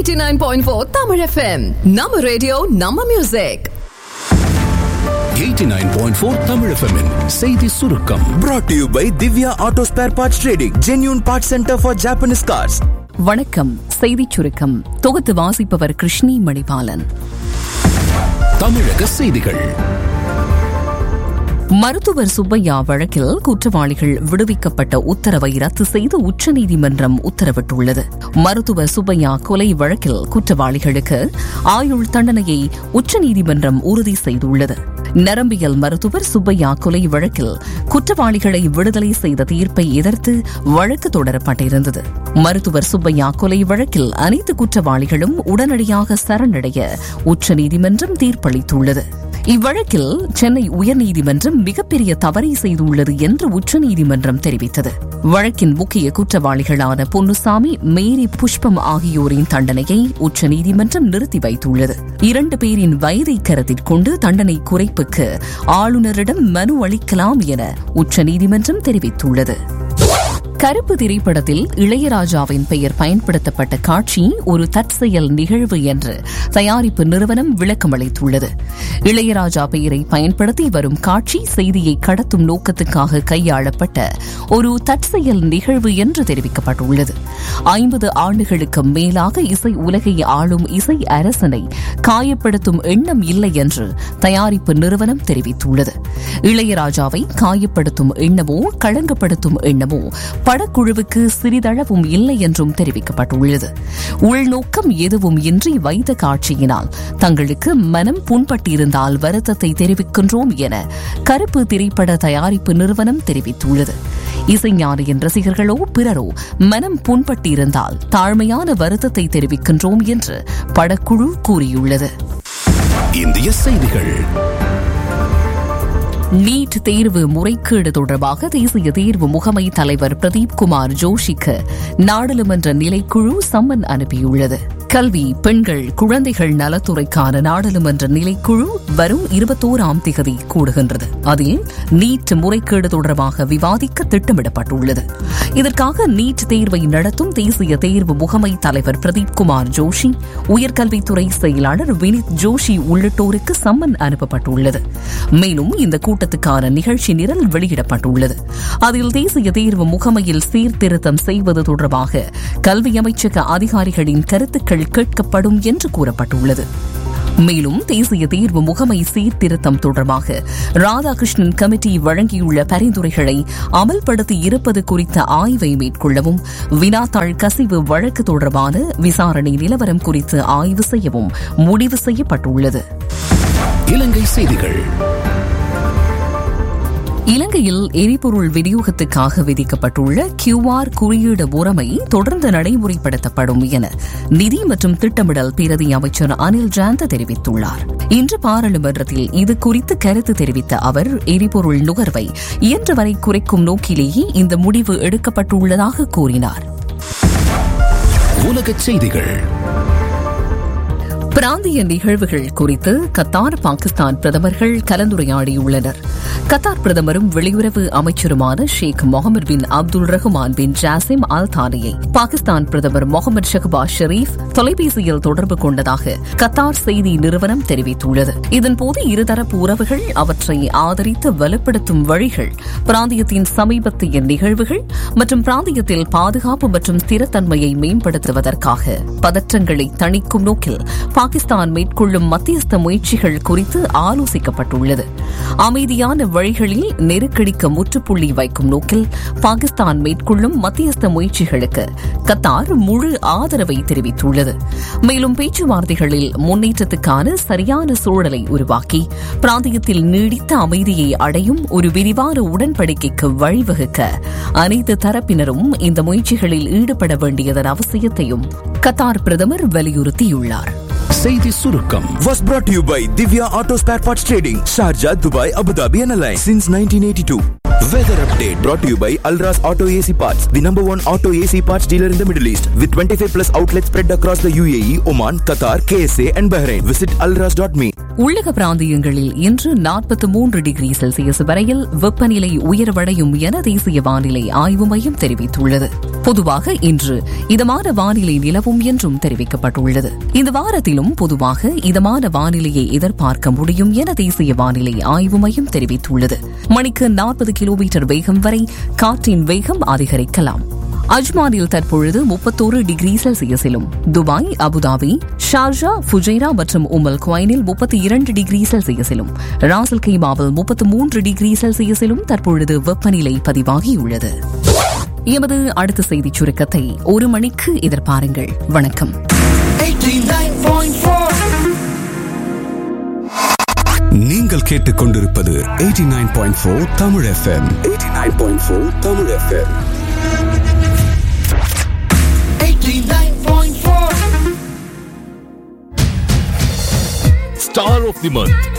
89.4 Tamil FM. நம்ம radio நம்ம music 89.4 Tamil FM -இன் செய்தி சுருக்கம் brought to you by Divya Auto Spare Parts Trading, genuine parts center for Japanese cars. வணக்கம் செய்திச் சுருக்கம் தொகுத்து வாசிப்பவர் கிருஷ்ணி மணிபாலன் தமிழக செய்திகள் மருத்துவர் சுப்பையா வழக்கில் குற்றவாளிகள் விடுவிக்கப்பட்ட உத்தரவை ரத்து செய்து உச்சநீதிமன்றம் உத்தரவிட்டுள்ளது மருத்துவர் சுப்பையா கொலை வழக்கில் குற்றவாளிகளுக்கு ஆயுள் தண்டனையை உச்சநீதிமன்றம் உறுதி செய்துள்ளது நரம்பியல் மருத்துவர் சுப்பையா கொலை வழக்கில் குற்றவாளிகளை விடுதலை செய்த தீர்ப்பை எதிர்த்து வழக்கு தொடரப்பட்டிருந்தது மருத்துவர் சுப்பையா கொலை வழக்கில் அனைத்து குற்றவாளிகளும் உடனடியாக சரணடைய உச்சநீதிமன்றம் தீர்ப்பளித்துள்ளது இவ்வழக்கில் சென்னை உயர்நீதிமன்றம் மிகப்பெரிய தவறை செய்துள்ளது என்று உச்சநீதிமன்றம் தெரிவித்தது வழக்கின் முக்கிய குற்றவாளிகளான பொன்னுசாமி மேரி புஷ்பம் ஆகியோரின் தண்டனையை உச்சநீதிமன்றம் நிறுத்தி வைத்துள்ளது இரண்டு பேரின் வயதை கருத்தில் கொண்டு தண்டனை குறைப்புக்கு ஆளுநரிடம் மனு அளிக்கலாம் என உச்சநீதிமன்றம் தெரிவித்துள்ளது கருப்பு திரைப்படத்தில் இளையராஜாவின் பெயர் பயன்படுத்தப்பட்ட காட்சி ஒரு தற்செயல் நிகழ்வு என்று தயாரிப்பு நிறுவனம் விளக்கமளித்துள்ளது இளையராஜா பெயரை பயன்படுத்தி வரும் காட்சி செய்தியை கடத்தும் நோக்கத்துக்காக கையாளப்பட்ட ஒரு தற்செயல் நிகழ்வு என்று தெரிவிக்கப்பட்டுள்ளது ஐம்பது ஆண்டுகளுக்கு மேலாக இசை உலகை ஆளும் இசை அரசனை காயப்படுத்தும் எண்ணம் இல்லை என்று தயாரிப்பு நிறுவனம் தெரிவித்துள்ளது இளையராஜாவை காயப்படுத்தும் எண்ணமோ களங்கப்படுத்தும் எண்ணமோ படக்குழுவுக்கு சிறிதளவும் இல்லை என்றும் தெரிவிக்கப்பட்டுள்ளது உள்நோக்கம் எதுவும் இன்றி வைத்த காட்சியினால் தங்களுக்கு மனம் புண்பட்டிருந்தால் வருத்தத்தை தெரிவிக்கின்றோம் என கருப்பு திரைப்பட தயாரிப்பு நிறுவனம் தெரிவித்துள்ளது இசைஞானியின் ரசிகர்களோ பிறரோ மனம் புண்பட்டிருந்தால் தாழ்மையான வருத்தத்தை தெரிவிக்கின்றோம் என்று படக்குழு கூறியுள்ளது இந்திய செய்திகள் நீட் தேர்வு முறைகேடு தொடர்பாக தேசிய தேர்வு முகமை தலைவர் பிரதீப் குமார் ஜோஷிக்கு நாடாளுமன்ற நிலைக்குழு சம்மன் அனுப்பியுள்ளது கல்வி பெண்கள் குழந்தைகள் நலத்துறைக்கான நாடாளுமன்ற நிலைக்குழு வரும் இருபத்தோராம் திகதி கூடுகின்றது அதில் நீட் முறைகேடு தொடர்பாக விவாதிக்க திட்டமிடப்பட்டுள்ளது இதற்காக நீட் தேர்வை நடத்தும் தேசிய தேர்வு முகமை தலைவர் பிரதீப் குமார் ஜோஷி உயர்கல்வித்துறை செயலாளர் வினித் ஜோஷி உள்ளிட்டோருக்கு சம்மன் அனுப்பப்பட்டுள்ளது மேலும் இந்த கூட்டத்துக்கான நிகழ்ச்சி நிரல் வெளியிடப்பட்டுள்ளது அதில் தேசிய தேர்வு முகமையில் சீர்திருத்தம் செய்வது தொடர்பாக கல்வி அமைச்சக அதிகாரிகளின் கருத்துக்கள் கேட்கப்படும் என்று கூறப்பட்டுள்ளது மேலும் தேசிய தேர்வு முகமை சீர்திருத்தம் தொடர்பாக ராதாகிருஷ்ணன் கமிட்டி வழங்கியுள்ள பரிந்துரைகளை அமல்படுத்தி இருப்பது குறித்த ஆய்வை மேற்கொள்ளவும் வினாத்தாள் கசிவு வழக்கு தொடர்பான விசாரணை நிலவரம் குறித்து ஆய்வு செய்யவும் முடிவு செய்யப்பட்டுள்ளது இலங்கை செய்திகள் இலங்கையில் எரிபொருள் விநியோகத்துக்காக விதிக்கப்பட்டுள்ள கியூஆர் குறியீடு முறைமை தொடர்ந்து நடைமுறைப்படுத்தப்படும் என நிதி மற்றும் திட்டமிடல் பிரதி அமைச்சர் அனில் ஜாந்த தெரிவித்துள்ளார் இன்று பாராளுமன்றத்தில் இது குறித்து கருத்து தெரிவித்த அவர் எரிபொருள் நுகர்வை இயன்றவரை குறைக்கும் நோக்கிலேயே இந்த முடிவு எடுக்கப்பட்டுள்ளதாக கூறினார் உலகச் செய்திகள் பிராந்திய நிகழ்வுகள் குறித்து கத்தார் பாகிஸ்தான் பிரதமர்கள் கலந்துரையாடியுள்ளனர் கத்தார் பிரதமரும் வெளியுறவு அமைச்சருமான Sheikh Mohammed bin Abdul Rahman bin Jassim Al தானியை பாகிஸ்தான் பிரதமர் முகமது ஷஹபாஸ் ஷெரீப் தொலைபேசியில் தொடர்பு கொண்டதாக கத்தார் செய்தி நிறுவனம் தெரிவித்துள்ளது இதன்போது இருதரப்பு உறவுகள் அவற்றை ஆதரித்து வலுப்படுத்தும் வழிகள் பிராந்தியத்தின் சமீபத்திய நிகழ்வுகள் மற்றும் பிராந்தியத்தில் பாதுகாப்பு மற்றும் ஸ்திரத்தன்மையை மேம்படுத்துவதற்காக பதற்றங்களை தணிக்கும் நோக்கில் பாகிஸ்தான் மேற்கொள்ளும் மத்தியஸ்த முயற்சிகள் குறித்து ஆலோசிக்கப்பட்டுள்ளது அமைதியான வழிகளில் நெருக்கடிக்கு முற்றுப்புள்ளி வைக்கும் நோக்கில் பாகிஸ்தான் மேற்கொள்ளும் மத்தியஸ்த முயற்சிகளுக்கு கத்தார் முழு ஆதரவை தெரிவித்துள்ளது மேலும் பேச்சுவார்த்தைகளில் முன்னேற்றத்துக்கான சரியான சூழலை உருவாக்கி பிராந்தியத்தில் நீடித்த அமைதியை அடையும் ஒரு விரிவான உடன்படிக்கைக்கு வழிவகுக்க அனைத்து தரப்பினரும் இந்த முயற்சிகளில் ஈடுபட வேண்டியதன் அவசியத்தையும் கத்தார் பிரதமர் வலியுறுத்தியுள்ளார் செய்தி சுருக்கம் Was brought to you by Divya Auto Spare Parts Trading, Sharjah, Dubai, Abu Dhabi, and Alliance since 1982. Weather update brought to you by Alras Auto AC Parts, the number one auto AC parts dealer in the Middle East, with 25 plus outlets spread across the UAE, Oman, Qatar, KSA, and Bahrain. Visit alras.me. உள்ளக பிராந்தியங்களில் இன்று நாற்பத்தி மூன்று degree Celsius வரையில் வெப்பநிலை உயர்வடையும் என தேசிய வானிலை ஆய்வு மையம் தெரிவித்துள்ளது பொதுவாக இன்று இதமான வானிலை நிலவும் என்றும் தெரிவிக்கப்பட்டுள்ளது இந்த வாரத்திலும் பொதுவாக இதமான வானிலையை எதிர்பார்க்க முடியும் என தேசிய வானிலை ஆய்வு மையம் தெரிவித்துள்ளது மணிக்கு நாற்பது கிலோமீட்டர் வேகம் வரை காற்றின் வேகம் அதிகரிக்கலாம் அஜ்மானில் தற்பொழுது முப்பத்தோரு டிகிரி செல்சியஸிலும் துபாய் அபுதாபி ஷார்ஜா ஃபுஜைரா மற்றும் உமல் குவைனில் முப்பத்தி இரண்டு டிகிரி செல்சியஸிலும் ராசல் கைமாவில் முப்பத்து மூன்று டிகிரி செல்சியஸிலும் தற்பொழுது வெப்பநிலை பதிவாகியுள்ளது எமது அடுத்த செய்திச் சுருக்கத்தை ஒரு மணிக்கு எதிர்பாருங்கள் வணக்கம் நீங்கள் கேட்டுக்கொண்டிருப்பது 89.4 Tamil FM 89.4 Tamil FM Star of the Month